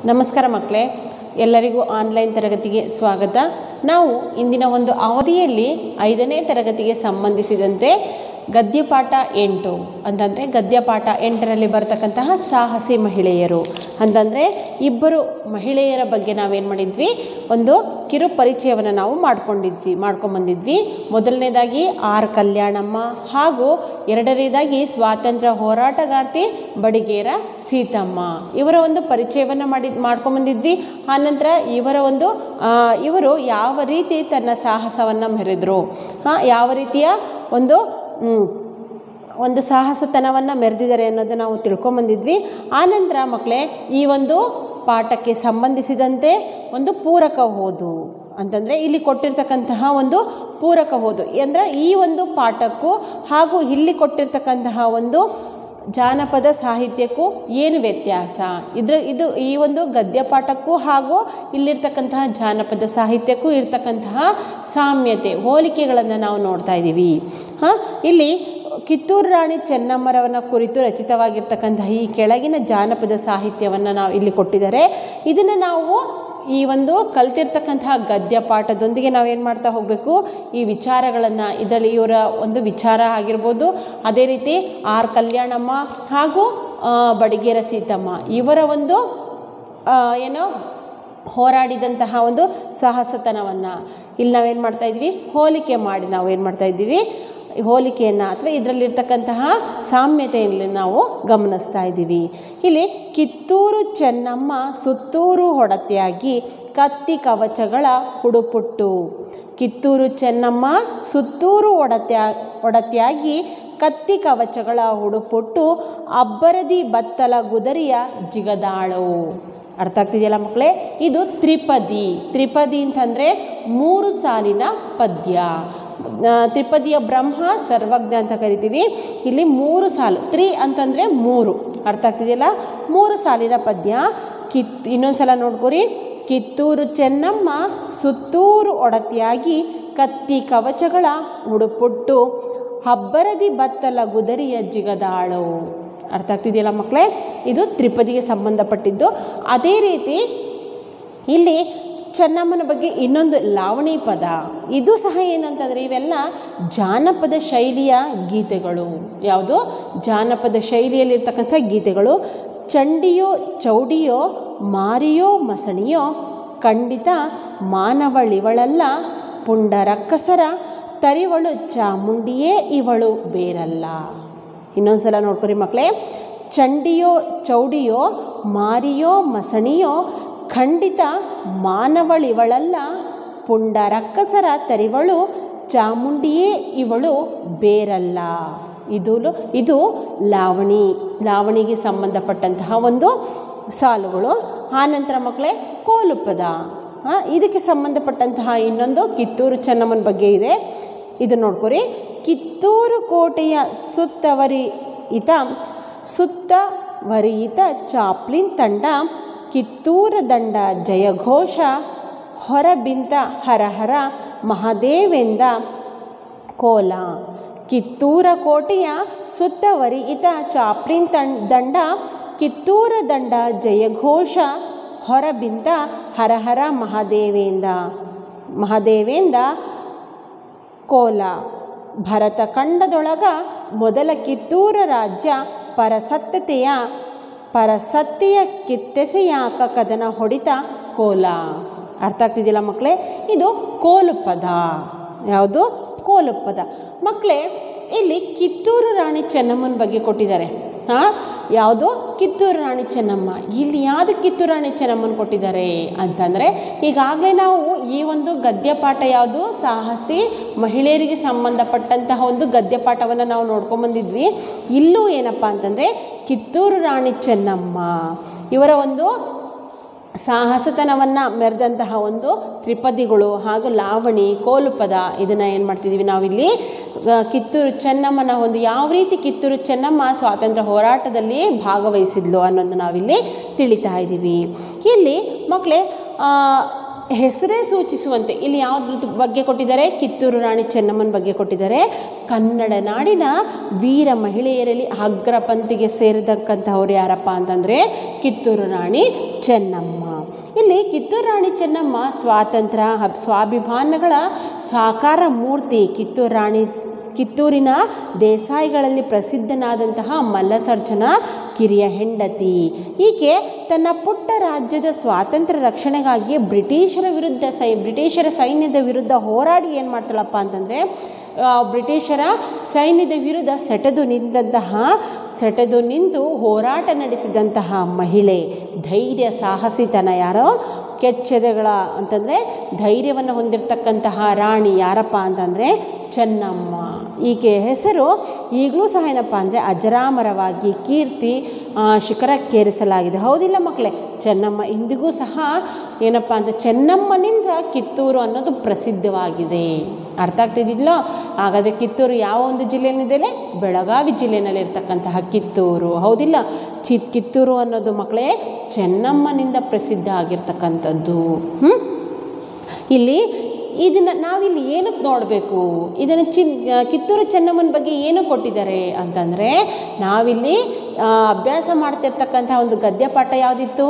ನಮಸ್ಕಾರ ಮಕ್ಕಳೇ ಎಲ್ಲರಿಗೂ ಆನ್ಲೈನ್ ತರಗತಿಗೆ ಸ್ವಾಗತ ನಾವು ಇಂದಿನ ಒಂದು ಅವಧಿಯಲ್ಲಿ ಐದನೇ ತರಗತಿಗೆ ಸಂಬಂಧಿಸಿದಂತೆ ಗದ್ಯಪಾಠ ಎಂಟು ಅಂತಂದರೆ ಗದ್ಯಪಾಠ ಎಂಟರಲ್ಲಿ ಬರ್ತಕ್ಕಂತಹ ಸಾಹಸಿ ಮಹಿಳೆಯರು ಅಂತಂದರೆ ಇಬ್ಬರು ಮಹಿಳೆಯರ ಬಗ್ಗೆ ನಾವೇನು ಮಾಡಿದ್ವಿ ಒಂದು ಕಿರು ಪರಿಚಯವನ್ನು ನಾವು ಮಾಡ್ಕೊಂಡಿದ್ವಿ ಮಾಡ್ಕೊಂಬಂದಿದ್ವಿ ಮೊದಲನೇದಾಗಿ ಆರ್ ಕಲ್ಯಾಣಮ್ಮ ಹಾಗೂ ಎರಡನೇದಾಗಿ ಸ್ವಾತಂತ್ರ್ಯ ಹೋರಾಟಗಾರ್ತಿ ಬಡಿಗೇರ ಸೀತಮ್ಮ ಇವರ ಒಂದು ಪರಿಚಯವನ್ನು ಮಾಡಿ ಮಾಡ್ಕೊಂಬಂದಿದ್ವಿ ಆನಂತರ ಇವರ ಒಂದು ಆ, ಇವರು ಯಾವ ರೀತಿ ತನ್ನ ಸಾಹಸವನ್ನು ಮೆರೆದರು ಹಾಂ ಯಾವ ರೀತಿಯ ಒಂದು ಮ್, ಒಂದು ಸಾಹಸತನವನ್ನು ಮೆರೆದಿದ್ದಾರೆ ಅನ್ನೋದು ನಾವು ತಿಳ್ಕೊಂಬಂದಿದ್ವಿ ಆನಂತರ ಮಕ್ಕಳೇ ಈ ಒಂದು ಪಾಠಕ್ಕೆ ಸಂಬಂಧಿಸಿದಂತೆ ಒಂದು ಪೂರಕ ಓದು ಅಂತಂದರೆ ಇಲ್ಲಿ ಕೊಟ್ಟಿರ್ತಕ್ಕಂತಹ ಒಂದು ಪೂರಕ ಓದು ಅಂದರೆ ಈ ಒಂದು ಪಾಠಕ್ಕೂ ಹಾಗೂ ಇಲ್ಲಿ ಕೊಟ್ಟಿರ್ತಕ್ಕಂತಹ ಒಂದು ಜಾನಪದ ಸಾಹಿತ್ಯಕ್ಕೂ ಏನು ವ್ಯತ್ಯಾಸ ಇದ್ರ ಇದು ಈ ಒಂದು ಗದ್ಯ ಪಾಠಕ್ಕೂ ಹಾಗೂ ಇಲ್ಲಿರ್ತಕ್ಕಂತಹ ಜಾನಪದ ಸಾಹಿತ್ಯಕ್ಕೂ ಇರ್ತಕ್ಕಂತಹ ಸಾಮ್ಯತೆ ಹೋಲಿಕೆಗಳನ್ನು ನಾವು ನೋಡ್ತಾ ಇದ್ದೀವಿ ಹಾಂ ಇಲ್ಲಿ ಕಿತ್ತೂರು ರಾಣಿ ಚೆನ್ನಮ್ಮರವನ ಕುರಿತು ರಚಿತವಾಗಿರ್ತಕ್ಕಂತಹ ಈ ಕೆಳಗಿನ ಜಾನಪದ ಸಾಹಿತ್ಯವನ್ನು ನಾವು ಇಲ್ಲಿ ಕೊಟ್ಟಿದ್ದಾರೆ ಇದನ್ನು ನಾವು ಈ ಒಂದು ಕಲ್ತಿರ್ತಕ್ಕಂತಹ ಗದ್ಯ ಪಾಠದೊಂದಿಗೆ ನಾವೇನು ಮಾಡ್ತಾ ಹೋಗಬೇಕು ಈ ವಿಚಾರಗಳನ್ನು ಇದರಲ್ಲಿ ಇವರ ಒಂದು ವಿಚಾರ ಆಗಿರ್ಬೋದು ಅದೇ ರೀತಿ ಆರ್ ಕಲ್ಯಾಣಮ್ಮ ಹಾಗೂ ಆ, ಬಡಿಗೇರ ಸೀತಮ್ಮ ಇವರ ಒಂದು ಆ, ಏನು ಹೋರಾಡಿದಂತಹ ಒಂದು ಸಾಹಸತನವನ್ನು ಇಲ್ಲಿ ನಾವೇನು ಮಾಡ್ತಾ ಇದ್ವಿ ಹೋಲಿಕೆ ಮಾಡಿ ನಾವು ಏನು ಮಾಡ್ತಾ ಇದ್ದೀವಿ ಹೋಲಿಕೆಯನ್ನು ಅಥವಾ ಇದರಲ್ಲಿರ್ತಕ್ಕಂತಹ ಸಾಮ್ಯತೆಯಲ್ಲಿ ನಾವು ಗಮನಿಸ್ತಾ ಇದ್ದೀವಿ ಇಲ್ಲಿ ಕಿತ್ತೂರು ಚೆನ್ನಮ್ಮ ಸುತ್ತೂರು ಹೊಡತೆಯಾಗಿ ಕತ್ತಿ ಕವಚಗಳ ಹುಡುಪುಟ್ಟು ಕಿತ್ತೂರು ಚೆನ್ನಮ್ಮ ಸುತ್ತೂರು ಒಡತೆ ಒಡತೆಯಾಗಿ ಕತ್ತಿ ಕವಚಗಳ ಹುಡುಪುಟ್ಟು ಅಬ್ಬರದಿ ಬತ್ತಲ ಗುದರಿಯ ಜಿಗದಾಳು ಅರ್ಥ ಆಗ್ತಿದೆಯಲ್ಲ ಮಕ್ಕಳೇ ಇದು ತ್ರಿಪದಿ ತ್ರಿಪದಿ ಅಂತಂದರೆ ಮೂರು ಸಾಲಿನ ಪದ್ಯ ಆ, ತ್ರಿಪದಿಯ ಬ್ರಹ್ಮ ಸರ್ವಜ್ಞ ಅಂತ ಕರಿತೀವಿ ಇಲ್ಲಿ ಮೂರು ಸಾಲು ತ್ರಿ ಅಂತಂದರೆ ಮೂರು ಅರ್ಥ ಆಗ್ತಿದೆಯಲ್ಲ ಮೂರು ಸಾಲಿನ ಪದ್ಯ ಕಿತ್ ಇನ್ನೊಂದು ಸಲ ನೋಡ್ಕೊರಿ ಕಿತ್ತೂರು ಚೆನ್ನಮ್ಮ ಸುತ್ತೂರು ಒಡತಿಯಾಗಿ ಕತ್ತಿ ಕವಚಗಳ ಉಡುಪುಟ್ಟು ಹಬ್ಬರದಿ ಬತ್ತಲ ಗುದರಿಯ ಜಿಗದಾಳು ಅರ್ಥ ಆಗ್ತಿದೆಯಲ್ಲ ಮಕ್ಕಳೇ ಇದು ತ್ರಿಪದಿಗೆ ಸಂಬಂಧಪಟ್ಟಿದ್ದು ಅದೇ ರೀತಿ ಇಲ್ಲಿ ಚೆನ್ನಮ್ಮನ ಬಗ್ಗೆ ಇನ್ನೊಂದು ಲಾವಣಿ ಪದ ಇದು ಸಹ ಏನಂತಂದರೆ ಇವೆಲ್ಲ ಜಾನಪದ ಶೈಲಿಯ ಗೀತೆಗಳು ಯಾವುದು ಜಾನಪದ ಶೈಲಿಯಲ್ಲಿರ್ತಕ್ಕಂಥ ಗೀತೆಗಳು ಚಂಡಿಯೋ ಚೌಡಿಯೋ ಮಾರಿಯೋ ಮಸಣಿಯೋ ಖಂಡಿತ ಮಾನವಳಿವಳಲ್ಲ ಪುಂಡರಕ್ಕಸರ ತರಿವಳು ಚಾಮುಂಡಿಯೇ ಇವಳು ಬೇರಲ್ಲ ಇನ್ನೊಂದು ಸಲ ನೋಡ್ಕೊರಿ ಮಕ್ಕಳೇ ಚಂಡಿಯೋ ಚೌಡಿಯೋ ಮಾರಿಯೋ ಮಸಣಿಯೋ ಖಂಡಿತ ಮಾನವಳಿವಳಲ್ಲ ಪುಂಡರಕ್ಕಸರ ತರಿವಳು ಚಾಮುಂಡಿಯೇ ಇವಳು ಬೇರಲ್ಲ ಇದು ಇದು ಲಾವಣಿ ಲಾವಣಿಗೆ ಸಂಬಂಧಪಟ್ಟಂತಹ ಒಂದು ಸಾಲುಗಳು ಆನಂತರ ಮಕ್ಕಳೇ ಕೋಲು ಪದ ಆ, ಇದಕ್ಕೆ ಸಂಬಂಧಪಟ್ಟಂತಹ ಇನ್ನೊಂದು ಕಿತ್ತೂರು ಚೆನ್ನಮ್ಮನ ಬಗ್ಗೆ ಇದೆ ಇದು ನೋಡ್ಕೊರಿ ಕಿತ್ತೂರು ಕೋಟೆಯ ಸುತ್ತವರಿಯಿತ ಸುತ್ತವರಿಯಿತ ಚಾಪ್ಲಿನ್ ತಂಡ ಕಿತ್ತೂರ ದಂಡ ಜಯಘೋಷ ಹೊರಬಿಂತ ಹರಹರ ಮಹಾದೇವೆಂದ ಕೋಲ ಕಿತ್ತೂರ ಕೋಟೆಯ ಸುತ್ತವರಿಯಿತ ಚಾಪ್ಲಿನ್ ತಂ ದಂಡ ಕಿತ್ತೂರ ದಂಡ ಜಯಘೋಷ ಹೊರಬಿಂದ ಹರಹರ ಮಹಾದೇವೇಂದ ಮಹಾದೇವೇಂದ ಕೋಲ ಭರತ ಖಂಡದೊಳಗ ಮೊದಲ ಕಿತ್ತೂರ ರಾಜ್ಯ ಪರಸತ್ತತೆಯ ಪರಸತ್ತೆಯ ಕಿತ್ತೆಸೆಯಾಕ ಕದನ ಹೊಡಿತ ಕೋಲ ಅರ್ಥ ಆಗ್ತಿದೆಯಲ್ಲ ಮಕ್ಕಳೇ ಇದು ಕೋಲು ಪದ ಯಾವುದು ಕೋಲು ಪದ ಮಕ್ಕಳೇ ಇಲ್ಲಿ ಕಿತ್ತೂರು ರಾಣಿ ಚೆನ್ನಮ್ಮನ ಬಗ್ಗೆ ಕೊಟ್ಟಿದ್ದಾರೆ ಹಾಂ ಯಾವುದು ಕಿತ್ತೂರು ರಾಣಿ ಚೆನ್ನಮ್ಮ ಇಲ್ಲಿ ಯಾವುದು ಕಿತ್ತೂರು ರಾಣಿ ಚೆನ್ನಮ್ಮನ ಕೊಟ್ಟಿದ್ದಾರೆ ಅಂತಂದರೆ ಈಗಾಗಲೇ ನಾವು ಈ ಒಂದು ಗದ್ಯಪಾಠ ಯಾವುದು ಸಾಹಸಿ ಮಹಿಳೆಯರಿಗೆ ಸಂಬಂಧಪಟ್ಟಂತಹ ಒಂದು ಗದ್ಯಪಾಠವನ್ನು ನಾವು ನೋಡ್ಕೊಂಬಂದಿದ್ವಿ ಇಲ್ಲೂ ಏನಪ್ಪ ಅಂತಂದರೆ ಕಿತ್ತೂರು ರಾಣಿ ಚೆನ್ನಮ್ಮ ಇವರ ಒಂದು ಸಾಹಸತನವನ್ನು ಮೆರೆದಂತಹ ಒಂದು ತ್ರಿಪದಿಗಳು ಹಾಗೂ ಲಾವಣಿ ಕೋಲು ಪದ ಇದನ್ನು ಏನು ಮಾಡ್ತಿದ್ದೀವಿ ನಾವಿಲ್ಲಿ ಆ, ಕಿತ್ತೂರು ಚೆನ್ನಮ್ಮನ ಒಂದು ಯಾವ ರೀತಿ ಕಿತ್ತೂರು ಚೆನ್ನಮ್ಮ ಸ್ವಾತಂತ್ರ್ಯ ಹೋರಾಟದಲ್ಲಿ ಭಾಗವಹಿಸಿದ್ಲು ಅನ್ನೋದು ನಾವಿಲ್ಲಿ ತಿಳಿತಾ ಇದ್ದೀವಿ ಇಲ್ಲಿ ಮಕ್ಕಳೇ ಆ, ಹೆಸರೇ ಸೂಚಿಸುವಂತೆ ಇಲ್ಲಿ ಯಾವುದ್ರ ಬಗ್ಗೆ ಕೊಟ್ಟಿದ್ದಾರೆ ಕಿತ್ತೂರು ರಾಣಿ ಚೆನ್ನಮ್ಮನ ಬಗ್ಗೆ ಕೊಟ್ಟಿದ್ದಾರೆ ಕನ್ನಡ ನಾಡಿನ ವೀರ ಮಹಿಳೆಯರಲ್ಲಿ ಅಗ್ರಪಂಥಿಗೆ ಸೇರಿದಕ್ಕಂಥವ್ರು ಯಾರಪ್ಪ ಅಂತಂದರೆ ಕಿತ್ತೂರು ರಾಣಿ ಚೆನ್ನಮ್ಮ ಇಲ್ಲಿ ಕಿತ್ತೂರು ರಾಣಿ ಚೆನ್ನಮ್ಮ ಸ್ವಾತಂತ್ರ್ಯ ಹಬ್ ಸ್ವಾಭಿಮಾನಗಳ ಸಾಕಾರ ಮೂರ್ತಿ ಕಿತ್ತೂರು ರಾಣಿ ಕಿತ್ತೂರಿನ ದೇಸಾಯಿಗಳಲ್ಲಿ ಪ್ರಸಿದ್ಧನಾದಂತಹ ಮಲ್ಲಸರ್ಜನ ಕಿರಿಯ ಹೆಂಡತಿ ಈಕೆ ತನ್ನ ಪುಟ್ಟ ರಾಜ್ಯದ ಸ್ವಾತಂತ್ರ್ಯ ರಕ್ಷಣೆಗಾಗಿ ಬ್ರಿಟಿಷರ ವಿರುದ್ಧ ಸೈ ಬ್ರಿಟಿಷರ ಸೈನ್ಯದ ವಿರುದ್ಧ ಹೋರಾಡಿ ಏನು ಮಾಡ್ತಾಳಪ್ಪ ಅಂತಂದರೆ ಬ್ರಿಟಿಷರ ಸೈನ್ಯದ ವಿರುದ್ಧ ಸೆಟೆದು ನಿಂತಹ ಸೆಟೆದು ನಿಂತು ಹೋರಾಟ ನಡೆಸಿದಂತಹ ಮಹಿಳೆ ಧೈರ್ಯ ಸಾಹಸಿತನ ಯಾರೋ ಕೆಚ್ಚೆದೆಗಳ ಅಂತಂದರೆ ಧೈರ್ಯವನ್ನು ಹೊಂದಿರತಕ್ಕಂತಹ ರಾಣಿ ಯಾರಪ್ಪ ಅಂತಂದರೆ ಚೆನ್ನಮ್ಮ ಈಕೆ ಹೆಸರು ಈಗಲೂ ಸಹ ಏನಪ್ಪ ಅಂದರೆ ಅಜರಾಮರವಾಗಿ ಕೀರ್ತಿ ಶಿಖರಕ್ಕೇರಿಸಲಾಗಿದೆ ಹೌದಿಲ್ಲ ಮಕ್ಕಳೇ ಚೆನ್ನಮ್ಮ ಇಂದಿಗೂ ಸಹ ಏನಪ್ಪ ಅಂದರೆ ಚೆನ್ನಮ್ಮನಿಂದ ಕಿತ್ತೂರು ಅನ್ನೋದು ಪ್ರಸಿದ್ಧವಾಗಿದೆ ಅರ್ಥ ಆಗ್ತಿದ್ದಿಲ್ಲೋ ಹಾಗಾದರೆ ಕಿತ್ತೂರು ಯಾವ ಒಂದು ಜಿಲ್ಲೆಯಲ್ಲಿದೆ ಬೆಳಗಾವಿ ಜಿಲ್ಲೆಯಲ್ಲಿರ್ತಕ್ಕಂತಹ ಕಿತ್ತೂರು ಹೌದಿಲ್ಲ ಚಿ ಕಿತ್ತೂರು ಅನ್ನೋದು ಮಕ್ಕಳೇ ಚೆನ್ನಮ್ಮನಿಂದ ಪ್ರಸಿದ್ಧ ಆಗಿರ್ತಕ್ಕಂಥದ್ದು ಹ್ಞೂ ಇಲ್ಲಿ ಇದನ್ನು ನಾವಿಲ್ಲಿ ಏನಕ್ಕೆ ನೋಡಬೇಕು ಇದನ್ನು ಚಿನ್ ಕಿತ್ತೂರು ಚೆನ್ನಮ್ಮನ ಬಗ್ಗೆ ಏನು ಕೊಟ್ಟಿದ್ದಾರೆ ಅಂತಂದರೆ ನಾವಿಲ್ಲಿ ಅಭ್ಯಾಸ ಮಾಡ್ತಿರ್ತಕ್ಕಂಥ ಒಂದು ಗದ್ಯ ಪಾಠ ಯಾವುದಿತ್ತು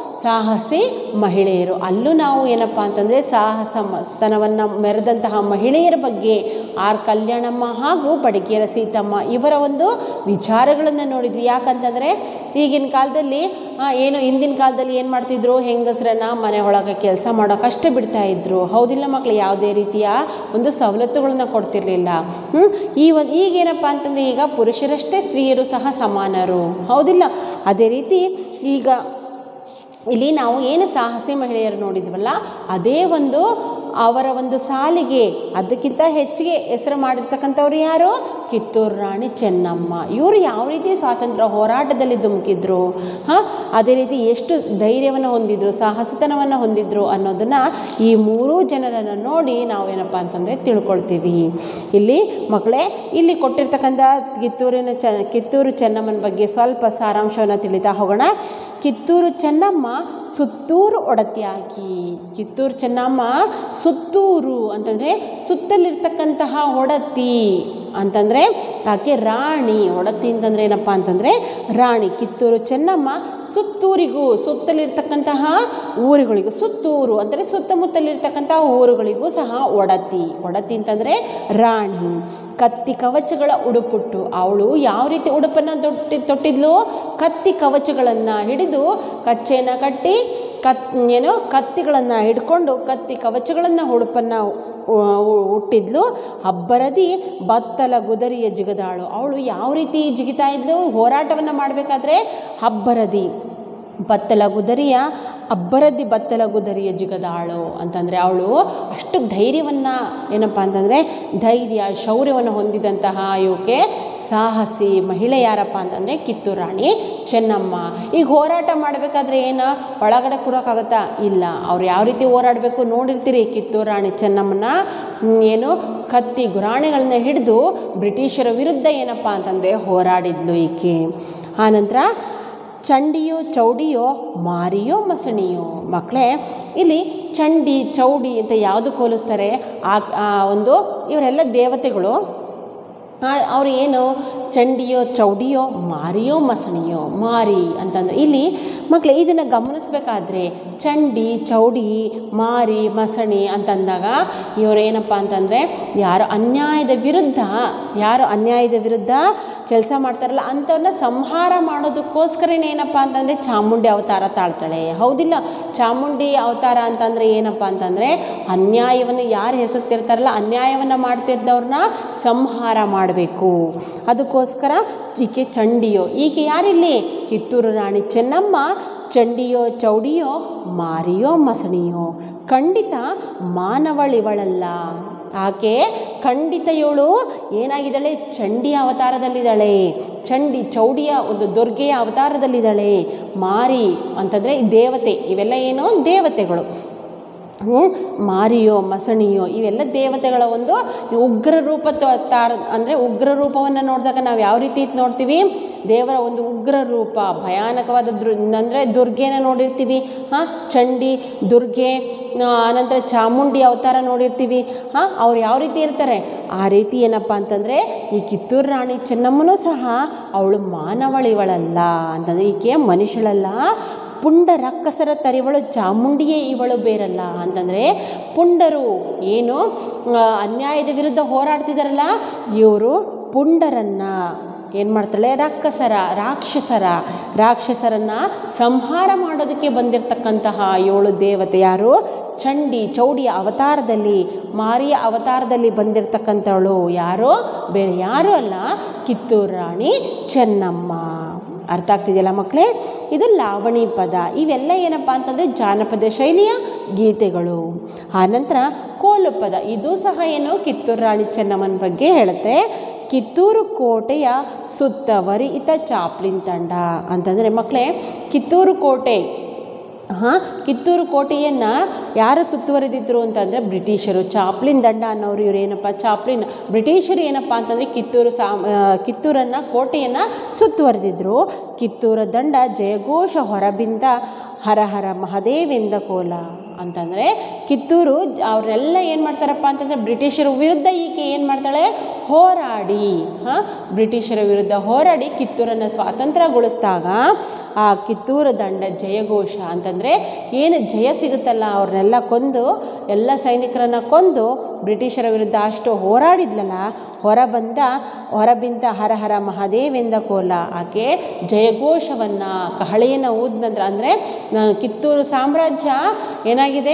ಸಾಹಸಿ ಮಹಿಳೆಯರು ಅಲ್ಲೂ ನಾವು ಏನಪ್ಪ ಅಂತಂದರೆ ಸಾಹಸ ತನವನ್ನು ಮೆರೆದಂತಹ ಮಹಿಳೆಯರ ಬಗ್ಗೆ ಆರ್ ಕಲ್ಯಾಣಮ್ಮ ಹಾಗೂ ಬಡಗೇರ ಸೀತಮ್ಮ ಇವರ ಒಂದು ವಿಚಾರಗಳನ್ನು ನೋಡಿದ್ವಿ ಯಾಕಂತಂದರೆ ಈಗಿನ ಕಾಲದಲ್ಲಿ ಏನು ಹಿಂದಿನ ಕಾಲದಲ್ಲಿ ಏನು ಮಾಡ್ತಿದ್ರು ಹೆಂಗಸರನ್ನ ಮನೆ ಒಳಗೆ ಕೆಲಸ ಮಾಡೋಕ್ಕಷ್ಟೇ ಬಿಡ್ತಾ ಇದ್ರು ಹೌದಿಲ್ಲ ಮಕ್ಕಳು ಯಾವುದೇ ರೀತಿಯ ಒಂದು ಸವಲತ್ತುಗಳನ್ನ ಕೊಡ್ತಿರ್ಲಿಲ್ಲ ಹ್ಞೂ ಈ ಒಂದು ಈಗೇನಪ್ಪ ಅಂತಂದರೆ ಈಗ ಪುರುಷರಷ್ಟೇ ಸ್ತ್ರೀಯರು ಸಹ ಸಮಾನರು ಹೌದಿಲ್ಲ ಅದೇ ರೀತಿ ಈಗ ಇಲ್ಲಿ ನಾವು ಏನು ಸಾಹಸಿ ಮಹಿಳೆಯರು ನೋಡಿದ್ವಲ್ಲ ಅದೇ ಒಂದು ಅವರ ಒಂದು ಸಾಲಿಗೆ ಅದಕ್ಕಿಂತ ಹೆಚ್ಚಿಗೆ ಹೆಸರು ಮಾಡಿರ್ತಕ್ಕಂಥವ್ರು ಯಾರು ಕಿತ್ತೂರು ರಾಣಿ ಚೆನ್ನಮ್ಮ ಇವರು ಯಾವ ರೀತಿ ಸ್ವಾತಂತ್ರ್ಯ ಹೋರಾಟದಲ್ಲಿ ಧುಮುಕಿದ್ರು ಹಾಂ ಅದೇ ರೀತಿ ಎಷ್ಟು ಧೈರ್ಯವನ್ನು ಹೊಂದಿದ್ರು ಸಾಹಸತನವನ್ನು ಹೊಂದಿದ್ರು ಅನ್ನೋದನ್ನು ಈ ಮೂರೂ ಜನರನ್ನು ನೋಡಿ ನಾವು ಏನಪ್ಪ ಅಂತಂದರೆ ತಿಳ್ಕೊಳ್ತೀವಿ ಇಲ್ಲಿ ಮಕ್ಕಳೇ ಇಲ್ಲಿ ಕೊಟ್ಟಿರ್ತಕ್ಕಂಥ ಕಿತ್ತೂರಿನ ಚ ಕಿತ್ತೂರು ಚೆನ್ನಮ್ಮನ ಬಗ್ಗೆ ಸ್ವಲ್ಪ ಸಾರಾಂಶವನ್ನು ತಿಳಿತಾ ಹೋಗೋಣ ಕಿತ್ತೂರು ಚೆನ್ನಮ್ಮ ಸುತ್ತೂರು ಒಡತಿಯಾಗಿ ಕಿತ್ತೂರು ಚೆನ್ನಮ್ಮ ಸುತ್ತೂರು ಅಂತಂದರೆ ಸುತ್ತಲಿರ್ತಕ್ಕಂತಹ ಒಡತಿ ಅಂತಂದರೆ ಆಕೆ ರಾಣಿ ಒಡತಿ ಅಂತಂದರೆ ಏನಪ್ಪ ಅಂತಂದರೆ ರಾಣಿ ಕಿತ್ತೂರು ಚೆನ್ನಮ್ಮ ಸುತ್ತೂರಿಗೂ ಸುತ್ತಲಿರ್ತಕ್ಕಂತಹ ಊರುಗಳಿಗೂ ಸುತ್ತೂರು ಅಂದರೆ ಸುತ್ತಮುತ್ತಲಿರ್ತಕ್ಕಂತಹ ಊರುಗಳಿಗೂ ಸಹ ಒಡತಿ ಒಡತಿ ಅಂತಂದರೆ ರಾಣಿ ಕತ್ತಿ ಕವಚಗಳ ಉಡುಪುಟ್ಟು ಅವಳು ಯಾವ ರೀತಿ ಉಡುಪನ್ನು ತೊಟ್ಟಿ ತೊಟ್ಟಿದ್ಲು ಕತ್ತಿ ಕವಚಗಳನ್ನು ಹಿಡಿದು ಕಚ್ಚೆಯನ್ನು ಕಟ್ಟಿ ಕತ್ ಏನು ಕತ್ತಿಗಳನ್ನು ಹಿಡ್ಕೊಂಡು ಕತ್ತಿ ಕವಚಗಳನ್ನು ಉಡುಪನ್ನು ಹುಟ್ಟಿದ್ಲು ಅಬ್ಬರದಿ ಬತ್ತಲ ಗುದರಿಯ ಜಿಗದಾಳು ಅವಳು ಯಾವ ರೀತಿ ಜಿಗಿತಾ ಇದ್ಲು ಹೋರಾಟವನ್ನು ಮಾಡಬೇಕಾದ್ರೆ ಅಬ್ಬರದಿ ಬತ್ತಲ ಗುದರಿಯ ಅಬ್ಬರದಿ ಬತ್ತಲ ಗುದರಿಯ ಜಿಗದಾಳು ಅಂತಂದರೆ ಅವಳು ಅಷ್ಟು ಧೈರ್ಯವನ್ನು ಏನಪ್ಪ ಅಂತಂದರೆ ಧೈರ್ಯ ಶೌರ್ಯವನ್ನು ಹೊಂದಿದಂತಹ ಇವಕ್ಕೆ ಸಾಹಸಿ ಮಹಿಳೆ ಯಾರಪ್ಪ ಅಂತಂದರೆ ಕಿತ್ತೂರು ರಾಣಿ ಚೆನ್ನಮ್ಮ ಈಗ ಹೋರಾಟ ಮಾಡಬೇಕಾದ್ರೆ ಏನು ಒಳಗಡೆ ಕೂರೋಕ್ಕಾಗತ್ತಾ ಇಲ್ಲ ಅವ್ರು ಯಾವ ರೀತಿ ಹೋರಾಡಬೇಕು ನೋಡಿರ್ತೀರಿ ಕಿತ್ತೂರು ರಾಣಿ ಚೆನ್ನಮ್ಮನ ಏನು ಕತ್ತಿ ಗುರಾಣಿಗಳನ್ನ ಹಿಡಿದು ಬ್ರಿಟಿಷರ ವಿರುದ್ಧ ಏನಪ್ಪ ಅಂತಂದರೆ ಹೋರಾಡಿದ್ಲು ಈಕೆ ಆನಂತರ ಚಂಡಿಯೋ ಚೌಡಿಯೋ ಮಾರಿಯೋ ಮಸಣಿಯೋ ಮಕ್ಕಳೇ ಇಲ್ಲಿ ಚಂಡಿ ಚೌಡಿ ಅಂತ ಯಾವುದು ಹೋಲಿಸ್ತಾರೆ ಆ ಒಂದು ಇವರೆಲ್ಲ ದೇವತೆಗಳು ಅವ್ರು ಏನು ಚಂಡಿಯೋ ಚೌಡಿಯೋ ಮಾರಿಯೋ ಮಸಣಿಯೋ ಮಾರಿ ಅಂತಂದರೆ ಇಲ್ಲಿ ಮಕ್ಕಳು ಇದನ್ನು ಗಮನಿಸ್ಬೇಕಾದ್ರೆ ಚಂಡಿ ಚೌಡಿ ಮಾರಿ ಮಸಣಿ ಅಂತಂದಾಗ ಇವರು ಏನಪ್ಪ ಅಂತಂದರೆ ಯಾರು ಅನ್ಯಾಯದ ವಿರುದ್ಧ ಯಾರು ಅನ್ಯಾಯದ ವಿರುದ್ಧ ಕೆಲಸ ಮಾಡ್ತಾರಲ್ಲ ಅಂಥವ್ರನ್ನ ಸಂಹಾರ ಮಾಡೋದಕ್ಕೋಸ್ಕರನೇ ಏನಪ್ಪ ಅಂತಂದರೆ ಚಾಮುಂಡಿ ಅವತಾರ ತಾಳ್ತಾಳೆ ಹೌದಿಲ್ಲ ಚಾಮುಂಡಿ ಅವತಾರ ಅಂತಂದರೆ ಏನಪ್ಪ ಅಂತಂದರೆ ಅನ್ಯಾಯವನ್ನು ಯಾರು ಹೆಸಗ್ತಿರ್ತಾರಲ್ಲ ಅನ್ಯಾಯವನ್ನು ಮಾಡ್ತಿದ್ದವ್ರನ್ನ ಸಂಹಾರ ಮಾಡಬೇಕು ಅದಕ್ಕೋಸ್ಕರ ಈಕೆ ಚಂಡಿಯೋ ಈಕೆ ಯಾರಿಲ್ಲಿ ಕಿತ್ತೂರು ರಾಣಿ ಚೆನ್ನಮ್ಮ ಚಂಡಿಯೋ ಚೌಡಿಯೋ ಮಾರಿಯೋ ಮಸಣಿಯೋ ಖಂಡಿತ ಮಾನವಳಿವಳಲ್ಲ ಆಕೆ ಖಂಡಿತ ಇವಳು ಏನಾಗಿದ್ದಾಳೆ ಚಂಡಿಯ ಅವತಾರದಲ್ಲಿದ್ದಾಳೆ ಚಂಡಿ ಚೌಡಿಯ ಒಂದು ದುರ್ಗೆಯ ಅವತಾರದಲ್ಲಿದ್ದಾಳೆ ಮಾರಿ ಅಂತಂದರೆ ದೇವತೆ ಇವೆಲ್ಲ ಏನು ದೇವತೆಗಳು ಹ್ಮ್? ಮಾರಿಯೋ ಮಸಣಿಯೋ ಇವೆಲ್ಲ ದೇವತೆಗಳ ಒಂದು ಉಗ್ರ ರೂಪ ತ- ತಾರ ಅಂದರೆ ಉಗ್ರ ರೂಪವನ್ನು ನೋಡಿದಾಗ ನಾವು ಯಾವ ರೀತಿ ನೋಡ್ತೀವಿ ದೇವರ ಒಂದು ಉಗ್ರ ರೂಪ ಭಯಾನಕವಾದ ದೃ ಅಂದರೆ ದುರ್ಗೆನ ನೋಡಿರ್ತೀವಿ ಹಾಂ ಚಂಡಿ ದುರ್ಗೆ ಆ, ಆನಂತರ ಚಾಮುಂಡಿ ಅವತಾರ ನೋಡಿರ್ತೀವಿ ಹಾಂ ಅವ್ರು ಯಾವ ರೀತಿ ಇರ್ತಾರೆ ಆ ರೀತಿ ಏನಪ್ಪ ಅಂತಂದರೆ ಈ ಕಿತ್ತೂರು ರಾಣಿ ಚೆನ್ನಮ್ಮನೂ ಸಹ ಅವಳು ಮಾನವಳಿವಳಲ್ಲ ಅಂತಂದರೆ ಈಕೆ ಮನುಷ್ಯಳಲ್ಲ ಪುಂಡ ರಕ್ಕಸರ ತರಿವಳು ಚಾಮುಂಡಿಯೇ ಇವಳು ಬೇರಲ್ಲ ಅಂತಂದರೆ ಪುಂಡರು ಏನು ಆ, ಅನ್ಯಾಯದ ವಿರುದ್ಧ ಹೋರಾಡ್ತಿದಾರಲ್ಲ ಇವರು ಪುಂಡರನ್ನು ಏನು ಮಾಡ್ತಾಳೆ ರಕ್ಕಸರ ರಾಕ್ಷಸರ ರಾಕ್ಷಸರನ್ನು ಸಂಹಾರ ಮಾಡೋದಕ್ಕೆ ಬಂದಿರತಕ್ಕಂತಹ ಏಳು ದೇವತೆ ಯಾರು ಚಂಡಿ ಚೌಡಿಯ ಅವತಾರದಲ್ಲಿ ಮಾರಿಯ ಅವತಾರದಲ್ಲಿ ಬಂದಿರತಕ್ಕಂಥವಳು ಯಾರು ಬೇರೆ ಯಾರೂ ಅಲ್ಲ ಕಿತ್ತೂರು ರಾಣಿ ಚೆನ್ನಮ್ಮ ಅರ್ಥ ಆಗ್ತಿದೆಯಲ್ಲ ಮಕ್ಕಳೇ ಇದು ಲಾವಣಿ ಪದ ಇವೆಲ್ಲ ಏನಪ್ಪ ಅಂತಂದರೆ ಜಾನಪದ ಶೈಲಿಯ ಗೀತೆಗಳು ಆನಂತರ ಕೋಲು ಪದ ಇದು ಸಹ ಏನು ಕಿತ್ತೂರು ರಾಣಿ ಚೆನ್ನಮ್ಮನ ಬಗ್ಗೆ ಹೇಳುತ್ತೆ ಕಿತ್ತೂರು ಕೋಟೆಯ ಸುತ್ತವರಿತ ಚಾಪ್ಲಿನ್ ತಂಡ ಅಂತಂದರೆ ಮಕ್ಕಳೇ ಕಿತ್ತೂರು ಕೋಟೆ ಹಾಂ ಕಿತ್ತೂರು ಕೋಟೆಯನ್ನು ಯಾರು ಸುತ್ತುವರೆದಿದ್ರು ಅಂತಂದರೆ ಬ್ರಿಟಿಷರು ಚಾಪ್ಲಿನ್ ದಂಡ ಅನ್ನೋರು ಇವ್ರು ಏನಪ್ಪ ಚಾಪ್ಲಿನ್ ಬ್ರಿಟಿಷರು ಏನಪ್ಪ ಅಂತಂದರೆ ಕಿತ್ತೂರು ಸಾ ಕಿತ್ತೂರನ್ನು ಕೋಟೆಯನ್ನು ಸುತ್ತುವರೆದಿದ್ರು ಕಿತ್ತೂರ ದಂಡ ಜಯಘೋಷ ಹೊರಬಿಂದ ಹರ ಹರ ಮಹದೇವೆಂದ ಕೋಲ ಅಂತಂದರೆ ಕಿತ್ತೂರು ಅವರೆಲ್ಲ ಏನು ಮಾಡ್ತಾರಪ್ಪ ಅಂತಂದರೆ ಬ್ರಿಟಿಷರ ವಿರುದ್ಧ ಈಕೆ ಏನು ಮಾಡ್ತಾಳೆ ಹೋರಾಡಿ ಹಾಂ ಬ್ರಿಟಿಷರ ವಿರುದ್ಧ ಹೋರಾಡಿ ಕಿತ್ತೂರನ್ನು ಸ್ವಾತಂತ್ರ್ಯಗೊಳಿಸಿದಾಗ ಆ ಕಿತ್ತೂರು ದಂಡ ಜಯಘೋಷ ಅಂತಂದರೆ ಏನು ಜಯ ಸಿಗುತ್ತಲ್ಲ ಅವ್ರನ್ನೆಲ್ಲ ಕೊಂದು ಎಲ್ಲ ಸೈನಿಕರನ್ನು ಕೊಂದು ಬ್ರಿಟಿಷರ ವಿರುದ್ಧ ಅಷ್ಟು ಹೋರಾಡಿದ್ಲಲ್ಲ ಹೊರಬಂದ ಹೊರಬಿಂದ ಹರ ಹರ ಮಹಾದೇವೆಂದ ಕೋಲ ಆಕೆ ಜಯಘೋಷವನ್ನು ಕಹಳೆಯನ್ನು ಊದ ನಂತರ ಅಂದರೆ ಕಿತ್ತೂರು ಸಾಮ್ರಾಜ್ಯ ಏನಾಗಿದೆ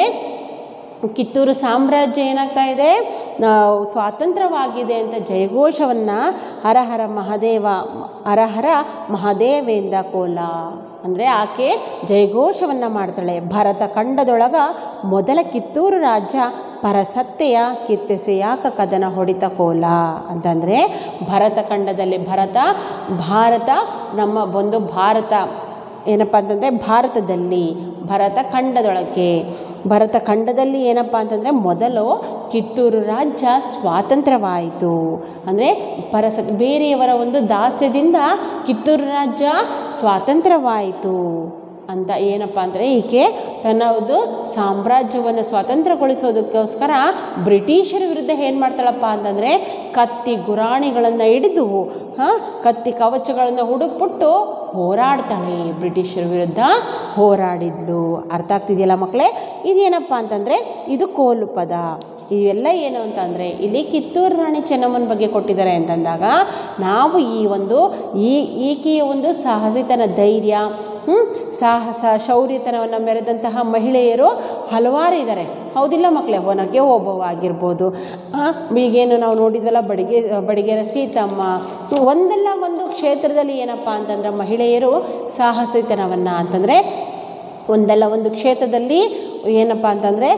ಕಿತ್ತೂರು ಸಾಮ್ರಾಜ್ಯ ಏನಾಗ್ತಾ ಇದೆ ನಾವು ಸ್ವಾತಂತ್ರ್ಯವಾಗಿದೆ ಅಂತ ಜಯಘೋಷವನ್ನು ಹರಹರ ಮಹಾದೇವ ಹರಹರ ಮಹಾದೇವೇಂದ ಕೋಲ ಅಂದರೆ ಆಕೆ ಜಯಘೋಷವನ್ನು ಮಾಡ್ತಾಳೆ ಭರತ ಖಂಡದೊಳಗ ಮೊದಲ ಕಿತ್ತೂರು ರಾಜ್ಯ ಪರಸತ್ತೆಯ ಕಿತ್ತೆಸೆಯಾಕ ಕದನ ಹೊಡಿತ ಕೋಲ ಅಂತಂದರೆ ಭರತ ಖಂಡದಲ್ಲಿ ಭರತ ಭಾರತ ನಮ್ಮ ಒಂದು ಭಾರತ ಏನಪ್ಪ ಅಂತಂದರೆ ಭಾರತದಲ್ಲಿ ಭರತ ಖಂಡದೊಳಗೆ ಭರತ ಖಂಡದಲ್ಲಿ ಏನಪ್ಪ ಅಂತಂದರೆ ಮೊದಲು ಕಿತ್ತೂರು ರಾಜ್ಯ ಸ್ವಾತಂತ್ರ್ಯವಾಯಿತು ಅಂದರೆ ಪರಸ ಬೇರೆಯವರ ಒಂದು ದಾಸ್ಯದಿಂದ ಕಿತ್ತೂರು ರಾಜ್ಯ ಸ್ವಾತಂತ್ರ್ಯವಾಯಿತು ಅಂತ ಏನಪ್ಪ ಅಂದರೆ ಈಕೆ ತನ್ನ ಒಂದು ಸಾಮ್ರಾಜ್ಯವನ್ನು ಸ್ವಾತಂತ್ರ್ಯಗೊಳಿಸೋದಕ್ಕೋಸ್ಕರ ಬ್ರಿಟಿಷರ ವಿರುದ್ಧ ಏನು ಮಾಡ್ತಾಳಪ್ಪ ಅಂತಂದರೆ ಕತ್ತಿ ಗುರಾಣಿಗಳನ್ನು ಹಿಡಿದು ಹಾಂ ಕತ್ತಿ ಕವಚಗಳನ್ನು ಹುಡುಕ್ಬಿಟ್ಟು ಹೋರಾಡ್ತಾಳೆ ಬ್ರಿಟಿಷರ ವಿರುದ್ಧ ಹೋರಾಡಿದ್ಲು ಅರ್ಥ ಆಗ್ತಿದೆಯಲ್ಲ ಮಕ್ಕಳೇ ಇದೇನಪ್ಪ ಅಂತಂದರೆ ಇದು ಕೋಲು ಪದ ಇವೆಲ್ಲ ಏನು ಅಂತಂದರೆ ಇಲ್ಲಿ ಕಿತ್ತೂರು ರಾಣಿ ಚೆನ್ನಮ್ಮನ ಬಗ್ಗೆ ಕೊಟ್ಟಿದ್ದಾರೆ ಅಂತಂದಾಗ ನಾವು ಈ ಒಂದು ಈ ಈಕೆಯ ಒಂದು ಸಾಹಸಿತನ ಧೈರ್ಯ ಹ್ಮ್? ಸಾಹಸ ಶೌರ್ಯತನವನ್ನು ಮೆರೆದಂತಹ ಮಹಿಳೆಯರು ಹಲವಾರು ಇದ್ದಾರೆ ಹೌದಿಲ್ಲ ಮಕ್ಕಳೇ ಒನಕೆ ಓಬವ್ವ ಆಗಿರ್ಬೋದು ಆ, ಈಗೇನು ನಾವು ನೋಡಿದ್ವಲ್ಲ ಬಡಿಗೆ ಬಡಿಗೆರ ಸೀತಮ್ಮ ಒಂದಲ್ಲ ಒಂದು ಕ್ಷೇತ್ರದಲ್ಲಿ ಏನಪ್ಪ ಅಂತಂದ್ರೆ ಮಹಿಳೆಯರು ಸಾಹಸಿತನವನ್ನು ಅಂತಂದರೆ ಒಂದಲ್ಲ ಒಂದು ಕ್ಷೇತ್ರದಲ್ಲಿ ಏನಪ್ಪ ಅಂತಂದರೆ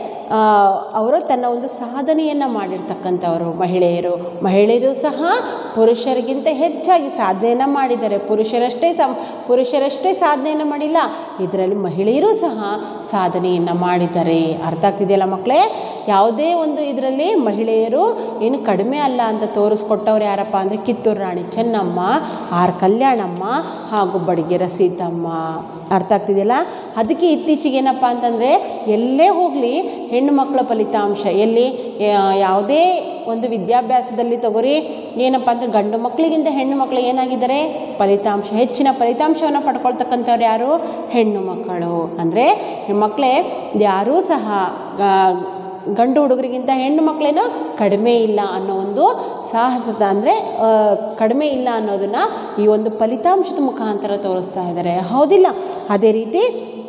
ಅವರು ತನ್ನ ಒಂದು ಸಾಧನೆಯನ್ನು ಮಾಡಿರ್ತಕ್ಕಂಥವರು ಮಹಿಳೆಯರು ಮಹಿಳೆಯರು ಸಹ ಪುರುಷರಿಗಿಂತ ಹೆಚ್ಚಾಗಿ ಸಾಧನೆಯನ್ನು ಮಾಡಿದ್ದಾರೆ ಪುರುಷರಷ್ಟೇ ಸಂ ಪುರುಷರಷ್ಟೇ ಸಾಧನೆಯನ್ನು ಮಾಡಿಲ್ಲ ಇದರಲ್ಲಿ ಮಹಿಳೆಯರು ಸಹ ಸಾಧನೆಯನ್ನು ಮಾಡಿದ್ದಾರೆ ಅರ್ಥ ಆಗ್ತಿದೆಯಲ್ಲ ಮಕ್ಕಳೇ ಯಾವುದೇ ಒಂದು ಇದರಲ್ಲಿ ಮಹಿಳೆಯರು ಏನು ಕಡಿಮೆ ಅಲ್ಲ ಅಂತ ತೋರಿಸ್ಕೊಟ್ಟವ್ರು ಯಾರಪ್ಪ ಅಂದರೆ ಕಿತ್ತೂರು ರಾಣಿ ಚೆನ್ನಮ್ಮ ಆರ್ ಕಲ್ಯಾಣಮ್ಮ ಹಾಗೂ ಬಡಿಗೆರ ಸೀತಮ್ಮ ಅರ್ಥ ಆಗ್ತಿದೆಯಲ್ಲ ಅದಕ್ಕೆ ಇತ್ತೀಚೆಗೆ ಏನಪ್ಪ ಅಂತಂದರೆ ಎಲ್ಲೇ ಹೋಗಲಿ ಹೆಣ್ಣು ಮಕ್ಕಳ ಫಲಿತಾಂಶ ಎಲ್ಲಿ ಯಾ- ಯಾವುದೇ ಒಂದು ವಿದ್ಯಾಭ್ಯಾಸದಲ್ಲಿ ತಗೋರಿ ಏನಪ್ಪ ಅಂದರೆ ಗಂಡು ಮಕ್ಕಳಿಗಿಂತ ಹೆಣ್ಣು ಮಕ್ಕಳು ಏನಾಗಿದ್ದಾರೆ ಫಲಿತಾಂಶ ಹೆಚ್ಚಿನ ಫಲಿತಾಂಶವನ್ನು ಪಡ್ಕೊಳ್ತಕ್ಕಂಥವ್ರು ಯಾರು ಹೆಣ್ಣು ಮಕ್ಕಳು ಅಂದರೆ ಮಕ್ಕಳೇ ಯಾರೂ ಸಹ ಗ- ಗಂಡು ಹುಡುಗರಿಗಿಂತ ಹೆಣ್ಣು ಮಕ್ಕಳೇನೋ ಕಡಿಮೆ ಇಲ್ಲ ಅನ್ನೋ ಒಂದು ಸಾಹಸದ ಅಂದರೆ ಕಡಿಮೆ ಇಲ್ಲ ಅನ್ನೋದನ್ನು ಈ ಒಂದು ಫಲಿತಾಂಶದ ಮುಖಾಂತರ ತೋರಿಸ್ತಾ ಇದ್ದಾರೆ ಹೌದಿಲ್ಲ ಅದೇ ರೀತಿ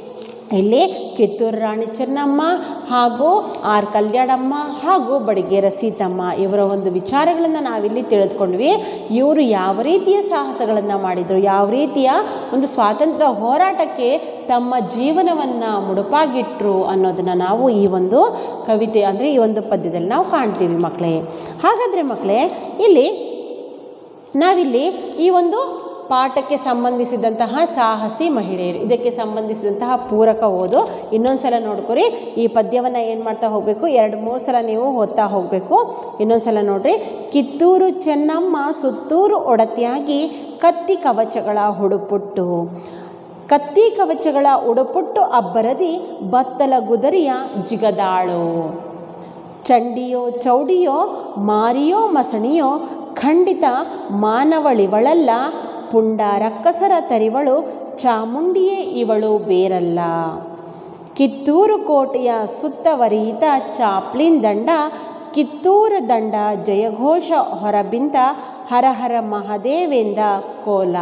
ಇಲ್ಲಿ ಕಿತ್ತೂರು ರಾಣಿ ಚೆನ್ನಮ್ಮ ಹಾಗೂ ಆರ್ ಕಲ್ಯಾಣಮ್ಮ ಹಾಗೂ ಬಡಿಗೇರ ಸೀತಮ್ಮ ಇವರ ಒಂದು ವಿಚಾರಗಳನ್ನು ನಾವಿಲ್ಲಿ ತಿಳಿದುಕೊಂಡ್ವಿ ಇವರು ಯಾವ ರೀತಿಯ ಸಾಹಸಗಳನ್ನು ಮಾಡಿದರು ಯಾವ ರೀತಿಯ ಒಂದು ಸ್ವಾತಂತ್ರ್ಯ ಹೋರಾಟಕ್ಕೆ ತಮ್ಮ ಜೀವನವನ್ನು ಮುಡುಪಾಗಿಟ್ರು ಅನ್ನೋದನ್ನು ನಾವು ಈ ಒಂದು ಕವಿತೆ ಅಂದರೆ ಈ ಒಂದು ಪದ್ಯದಲ್ಲಿ ನಾವು ಕಾಣ್ತೀವಿ ಮಕ್ಕಳೇ ಹಾಗಾದರೆ ಮಕ್ಕಳೇ ಇಲ್ಲಿ ನಾವಿಲ್ಲಿ ಈ ಒಂದು ಪಾಠಕ್ಕೆ ಸಂಬಂಧಿಸಿದಂತಹ ಸಾಹಸಿ ಮಹಿಳೆಯರು ಇದಕ್ಕೆ ಸಂಬಂಧಿಸಿದಂತಹ ಪೂರಕ ಓದು ಇನ್ನೊಂದು ಸಲ ನೋಡ್ಕೊರಿ ಈ ಪದ್ಯವನ್ನು ಏನು ಮಾಡ್ತಾ ಹೋಗಬೇಕು ಎರಡು ಮೂರು ಸಲ ನೀವು ಓದ್ತಾ ಹೋಗಬೇಕು ಇನ್ನೊಂದು ಸಲ ನೋಡ್ರಿ ಕಿತ್ತೂರು ಚೆನ್ನಮ್ಮ ಸುತ್ತೂರು ಒಡತಿಯಾಗಿ ಕತ್ತಿ ಕವಚಗಳ ಹುಡುಪುಟ್ಟು ಕತ್ತಿ ಕವಚಗಳ ಉಡುಪುಟ್ಟು ಅಬ್ಬರದಿ ಬತ್ತಲ ಗುದರಿಯ ಜಿಗದಾಳು ಚಂಡಿಯೋ ಚೌಡಿಯೋ ಮಾರಿಯೋ ಮಸಣಿಯೋ ಖಂಡಿತ ಮಾನವಳಿವಳಲ್ಲ ಪುಂಡ ರಕ್ಕಸರ ತರಿವಳು ಚಾಮುಂಡಿಯೇ ಇವಳು ಬೇರಲ್ಲ ಕಿತ್ತೂರು ಕೋಟೆಯ ಸುತ್ತವರಿಯಿತ ಚಾಪ್ಲಿನ್ ದಂಡ ಕಿತ್ತೂರು ದಂಡ ಜಯಘೋಷ ಹೊರಬಿಂತ ಹರಹರ ಮಹದೇವೆಂದ ಕೋಲ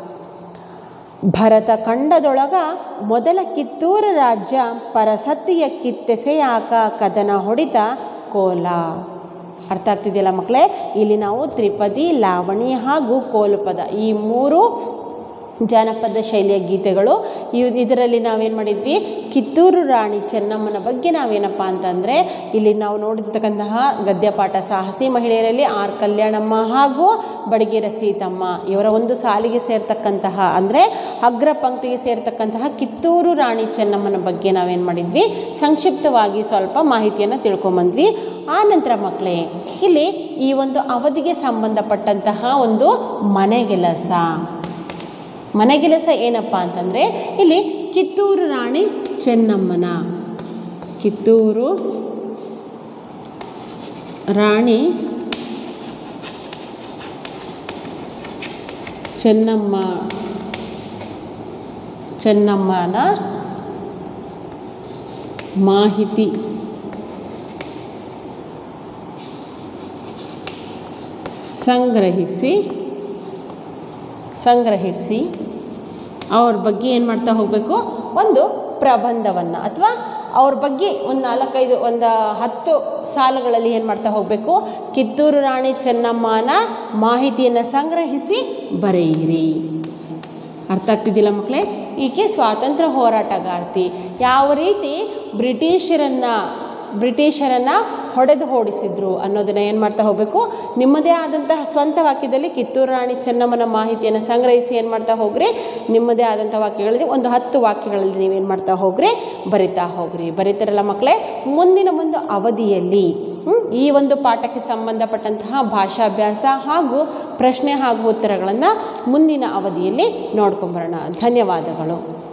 ಭರತ ಖಂಡದೊಳಗ ಮೊದಲ ಕಿತ್ತೂರು ರಾಜ್ಯ ಪರಸತ್ತಿಯ ಕಿತ್ತೆಸೆಯಾಕ ಕದನ ಹೊಡಿತ ಕೋಲ ಅರ್ಥ ಆಗ್ತಿದೆಯಲ್ಲ ಮಕ್ಕಳೇ ಇಲ್ಲಿ ನಾವು ತ್ರಿಪದಿ ಲಾವಣಿ ಹಾಗೂ ಕೋಲುಪದ ಈ ಮೂರು ಜಾನಪದ ಶೈಲಿಯ ಗೀತೆಗಳು ಇವ್ ಇದರಲ್ಲಿ ನಾವೇನು ಮಾಡಿದ್ವಿ ಕಿತ್ತೂರು ರಾಣಿ ಚೆನ್ನಮ್ಮನ ಬಗ್ಗೆ ನಾವೇನಪ್ಪ ಅಂತಂದರೆ ಇಲ್ಲಿ ನಾವು ನೋಡಿರ್ತಕ್ಕಂತಹ ಗದ್ಯಪಾಠ ಸಾಹಸಿ ಮಹಿಳೆಯರಲ್ಲಿ ಆರ್ ಕಲ್ಯಾಣಮ್ಮ ಹಾಗೂ ಬಡಿಗೆರ ಸೀತಮ್ಮ ಇವರ ಒಂದು ಸಾಲಿಗೆ ಸೇರ್ತಕ್ಕಂತಹ ಅಂದರೆ ಅಗ್ರ ಪಂಕ್ತಿಗೆ ಸೇರ್ತಕ್ಕಂತಹ ಕಿತ್ತೂರು ರಾಣಿ ಚೆನ್ನಮ್ಮನ ಬಗ್ಗೆ ನಾವೇನು ಮಾಡಿದ್ವಿ ಸಂಕ್ಷಿಪ್ತವಾಗಿ ಸ್ವಲ್ಪ ಮಾಹಿತಿಯನ್ನು ತಿಳ್ಕೊಂಬಂದ್ವಿ ಆ ನಂತರ ಮಕ್ಕಳೇ ಇಲ್ಲಿ ಈ ಒಂದು ಅವಧಿಗೆ ಸಂಬಂಧಪಟ್ಟಂತಹ ಒಂದು ಮನೆಗೆಲಸ ಮನೆಗೆಲಸ ಏನಪ್ಪ ಅಂತಂದರೆ ಇಲ್ಲಿ ಕಿತ್ತೂರು ರಾಣಿ ಚೆನ್ನಮ್ಮನ ಕಿತ್ತೂರು ರಾಣಿ ಚೆನ್ನಮ್ಮ ಚೆನ್ನಮ್ಮನ ಮಾಹಿತಿ ಸಂಗ್ರಹಿಸಿ ಸಂಗ್ರಹಿಸಿ ಅವ್ರ ಬಗ್ಗೆ ಏನು ಮಾಡ್ತಾ ಹೋಗಬೇಕು ಒಂದು ಪ್ರಬಂಧವನ್ನು ಅಥವಾ ಅವ್ರ ಬಗ್ಗೆ ಒಂದು ನಾಲ್ಕೈದು ಒಂದು ಹತ್ತು ಸಾಲುಗಳಲ್ಲಿ ಏನು ಮಾಡ್ತಾ ಹೋಗಬೇಕು ಕಿತ್ತೂರು ರಾಣಿ ಚೆನ್ನಮ್ಮನ ಮಾಹಿತಿಯನ್ನು ಸಂಗ್ರಹಿಸಿ ಬರೆಯಿರಿ ಅರ್ಥ ಆಗ್ತಿದ್ದಿಲ್ಲ ಮಕ್ಕಳೇ ಈಕೆ ಸ್ವಾತಂತ್ರ್ಯ ಹೋರಾಟಗಾರ್ತಿ ಯಾವ ರೀತಿ ಬ್ರಿಟಿಷರನ್ನು ಬ್ರಿಟಿಷರನ್ನು ಹೊಡೆದು ಓಡಿಸಿದ್ರು ಅನ್ನೋದನ್ನು ಏನು ಮಾಡ್ತಾ ಹೋಗಬೇಕು ನಿಮ್ಮದೇ ಆದಂತಹ ಸ್ವಂತ ವಾಕ್ಯದಲ್ಲಿ ಕಿತ್ತೂರು ರಾಣಿ ಚೆನ್ನಮ್ಮನ ಮಾಹಿತಿಯನ್ನು ಸಂಗ್ರಹಿಸಿ ಏನು ಮಾಡ್ತಾ ಹೋಗ್ರಿ ನಿಮ್ಮದೇ ಆದಂಥ ವಾಕ್ಯಗಳಲ್ಲಿ ಒಂದು ಹತ್ತು ವಾಕ್ಯಗಳಲ್ಲಿ ನೀವೇನು ಮಾಡ್ತಾ ಹೋಗ್ರಿ ಬರಿತಾ ಹೋಗ್ರಿ ಬರೀತಾರಲ್ಲ ಮಕ್ಕಳೇ ಮುಂದಿನ ಒಂದು ಅವಧಿಯಲ್ಲಿ ಹ್ಮ್, ಈ ಒಂದು ಪಾಠಕ್ಕೆ ಸಂಬಂಧಪಟ್ಟಂತಹ ಭಾಷಾಭ್ಯಾಸ ಹಾಗೂ ಪ್ರಶ್ನೆ ಹಾಗೂ ಉತ್ತರಗಳನ್ನು ಮುಂದಿನ ಅವಧಿಯಲ್ಲಿ ನೋಡ್ಕೊಂಬರೋಣ ಧನ್ಯವಾದಗಳು